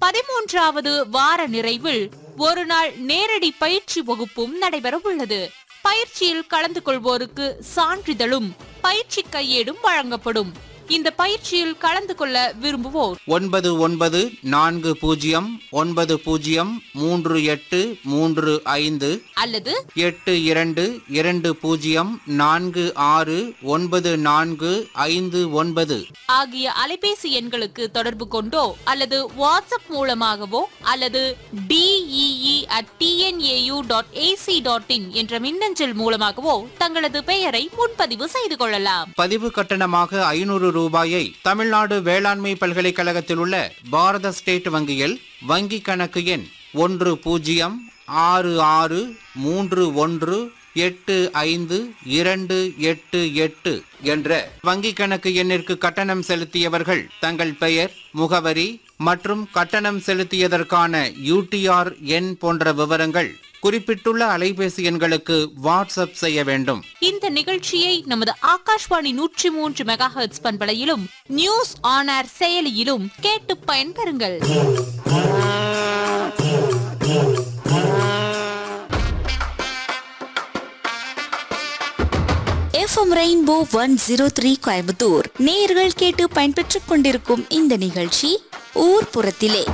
பதிமூன்றாவது வார நிறைவில் ஒரு நாள் நேரடி பயிற்சி வகுப்பும் நடைபெற உள்ளது பயிற்சியில் கலந்து கொள்வோருக்கு சான்றிதழும் பயிற்சி கையேடும் வழங்கப்படும் இந்த பயிற்சியில் கலந்து கொள்ள விரும்புவோர் ஒன்பது ஒன்பது நான்கு பூஜ்ஜியம் ஒன்பது பூஜ்ஜியம் மூன்று எட்டு மூன்று ஐந்து அல்லது எட்டு இரண்டு இரண்டு பூஜ்ஜியம் நான்கு ஆறு ஒன்பது நான்கு ஐந்து ஒன்பது ஆகிய அலைபேசி எண்களுக்கு தொடர்பு கொண்டோ அல்லது வாட்ஸ்அப் மூலமாகவோ அல்லது DEE at TNAU dot ac dot in என்ற மின்னஞ்சல் மூலமாகவோ தங்களது பெயரை முன்பதிவு செய்து கொள்ளலாம் பதிவு கட்டணமாக ஐநூறு ரூபாயை தமிழ்நாடு வேளாண்மை பல்கலைக்கழகத்தில் உள்ள பாரத ஸ்டேட் வங்கியில் வங்கி கணக்கு எண் ஒன்று பூஜ்ஜியம் ஆறு ஆறு மூன்று ஒன்று எட்டு ஐந்து இரண்டு எட்டு எட்டு என்ற வங்கி கணக்கு எண்ணிற்கு கட்டணம் செலுத்தியவர்கள் தங்கள் பெயர் முகவரி மற்றும் கட்டணம் செலுத்தியதற்கான யூடிஆர் எண் போன்ற விவரங்கள் குறிப்பிட்டுள்ள அலைபேசி எண்களுக்கு வாட்ஸ்அப் செய்ய வேண்டும் இந்த நிகழ்ச்சியை நமது ஆகாஷ்வாணி நூற்றி மூன்று மெகா ஹெர்ட்ஸ் பண்பலையிலும் நியூஸ் ஆன் ஏர் செயலியிலும் கேட்டு பயன்பெறுங்கள் FM rainbow one zero three Coimbatore நேயர்கள் கேட்டு பயன்பெற்றுக் கொண்டிருக்கும் இந்த நிகழ்ச்சி ஊர்ப்புறத்திலே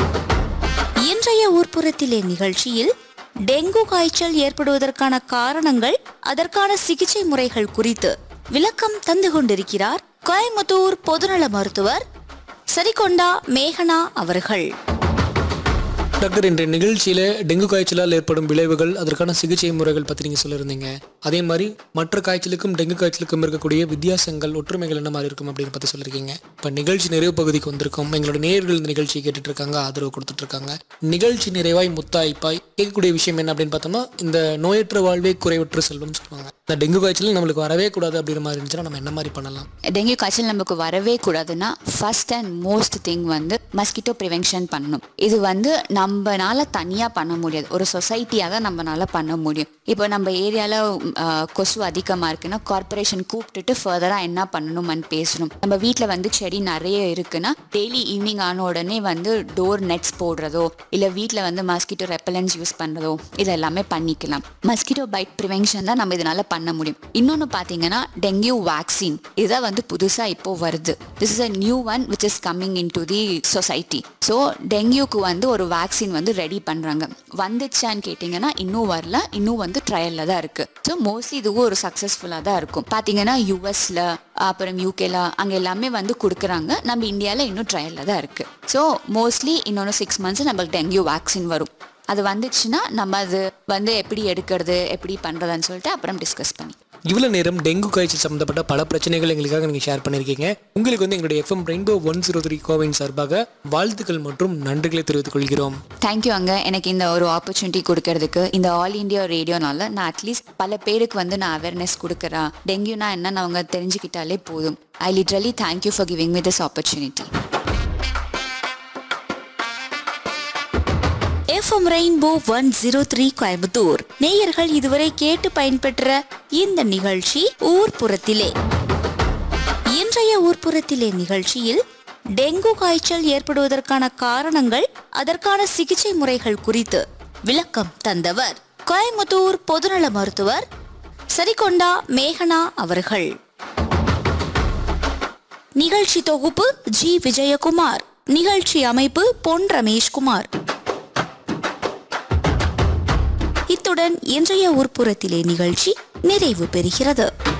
இன்றைய ஊர்ப்புறத்திலே நிகழ்ச்சியில் டெங்கு காய்ச்சல் ஏற்படுவதற்கான காரணங்கள் அதற்கான சிகிச்சை முறைகள் குறித்து விளக்கம் தந்து கொண்டிருக்கிறார் கோயம்புத்தூர் பொதுநல மருத்துவர் சரிகொண்டா மேகனா அவர்கள் டாக்டர் இன்றைய நிகழ்ச்சியில டெங்கு காய்ச்சலால் ஏற்படும் விளைவுகள் அதற்கான சிகிச்சை முறைகள் பற்றி நீங்கள் சொல்லியிருந்தீங்க அதே மாதிரி மற்ற காய்ச்சலுக்கும் டெங்கு காய்ச்சலுக்கும் இருக்கக்கூடிய வித்தியாசங்கள் ஒற்றுமைகள் என்ன மாதிரி இருக்கும் அப்படின்னு பற்றி சொல்லியிருக்கீங்க இப்போ நிகழ்ச்சி நிறைவு பகுதிக்கு வந்திருக்கோம் எங்களோட நேயர்கள் இந்த நிகழ்ச்சியை கேட்டுட்டு இருக்காங்க ஆதரவு கொடுத்துட்டு இருக்காங்க நிகழ்ச்சி நிறைவாய் முத்தாய்ப்பாய் கேட்கக்கூடிய விஷயம் என்ன அப்படின்னு பார்த்தோம்னா இந்த நோயற்ற வாழ்வே குறைவற்ற செல்வம் சொல்லுவாங்க இந்த டெங்கு காய்ச்சல் நம்மளுக்கு வரவே கூடாது அப்படிங்கிற மாதிரி இருந்துச்சுன்னா நம்ம என்ன மாதிரி பண்ணலாம் டெங்கு காய்ச்சல் நமக்கு வரவே கூடாதுன்னா ஃபர்ஸ்ட் அண்ட் மோஸ்ட் திங் வந்து மஸ்கிட்டோ ப்ரிவென்ஷன் பண்ணணும் இது வந்து நம்மனால தனியாக பண்ண முடியாது ஒரு சொசைட்டியாக தான் நம்மனால பண்ண முடியும் இப்போ நம்ம ஏரியாவில் கொசு அதிகமாக இருக்குன்னா கார்பரேஷன் கூப்பிட்டுட்டு ஃபர்தராக என்ன பண்ணணும்னு பேசணும் நம்ம வீட்டில் வந்து செடி நிறைய இருக்குன்னா டெய்லி ஈவினிங் ஆன உடனே வந்து டோர் நெட்ஸ் போடுறதோ இல்லை வீட்டில் வந்து மஸ்கிட்டோ ரெப்பலன்ஸ் யூஸ் பண்ணுறதோ இது எல்லாமே பண்ணிக்கலாம் மஸ்கிட்டோ பைட் ப்ரிவென்ஷன் தான் நம்ம இதனால பண்ண முடியும் இன்னொன்று பார்த்தீங்கன்னா டெங்கு வேக்சின் இதுதான் வந்து புதுசாக இப்போ வருது this is a new one which is coming in to the society so டெங்கியூக்கு வந்து ஒரு வேக்சின் வந்து ரெடி பண்ணுறாங்க வந்துச்சான்னு கேட்டிங்கன்னா இன்னும் வரல இன்னும் வந்து ட்ரையலில் தான் இருக்குது ஸோ மோஸ்ட்லி இதுவும் ஒரு சக்ஸஸ்ஃபுல்லாக தான் இருக்கும் பார்த்தீங்கன்னா யூஎஸில் அப்புறம் யூகேல அங்கே எல்லாமே வந்து கொடுக்குறாங்க நம்ம இந்தியாவில் இன்னும் ட்ரையலில் தான் இருக்குது ஸோ மோஸ்ட்லி இன்னொன்று சிக்ஸ் மந்த்ஸ் நம்மளுக்கு டெங்கு வேக்சின் வரும் அது வந்துச்சுன்னா நம்ம அது வந்து எப்படி எடுக்கிறது எப்படி பண்ணுறதுன்னு சொல்லிட்டு அப்புறம் டிஸ்கஸ் பண்ணி இவ்வளோ நேரம் டெங்கு காய்ச்சல் சம்மந்தப்பட்ட பல பிரச்சனைகள் எங்களுக்காக நீங்கள் ஷேர் பண்ணியிருக்கீங்க உங்களுக்கு வந்து எங்களுடைய FM rainbow one zero three கோவின் சார்பாக வாழ்த்துக்கள் மற்றும் நன்றிகளை தெரிவித்துக் கொள்கிறோம் தேங்க்யூ அங்க எனக்கு இந்த ஒரு ஆப்பர்ச்சுனிட்டி கொடுக்கறதுக்கு இந்த ஆல் இந்தியா ரேடியோனால நான் அட்லீஸ்ட் பல பேருக்கு வந்து நான் அவேர்னஸ் கொடுக்குறேன் டெங்கியூனா என்னன்னு அவங்க தெரிஞ்சுக்கிட்டாலே போதும் I literally thank you for giving me this opportunity FM rainbow one zero three Coimbatore நேயர்கள் இதுவரை கேட்டு பயன்பெற்ற இந்த நிகழ்ச்சி ஊர்ப்புறத்திலே இன்றைய ஊர்ப்புறத்திலே நிகழ்ச்சியில் டெங்கு காய்ச்சல் ஏற்படுவதற்கான காரணங்கள் அதற்கான சிகிச்சை முறைகள் குறித்து விளக்கம் தந்தவர் கோயம்புத்தூர் பொதுநல மருத்துவர் சரிகொண்டா மேகனா அவர்கள் நிகழ்ச்சி தொகுப்பு ஜி விஜயகுமார் நிகழ்ச்சி அமைப்பு பொன் ரமேஷ்குமார் இத்துடன் இன்றைய உட்புறத்திலே நிகழ்ச்சி நிறைவு பெறுகிறது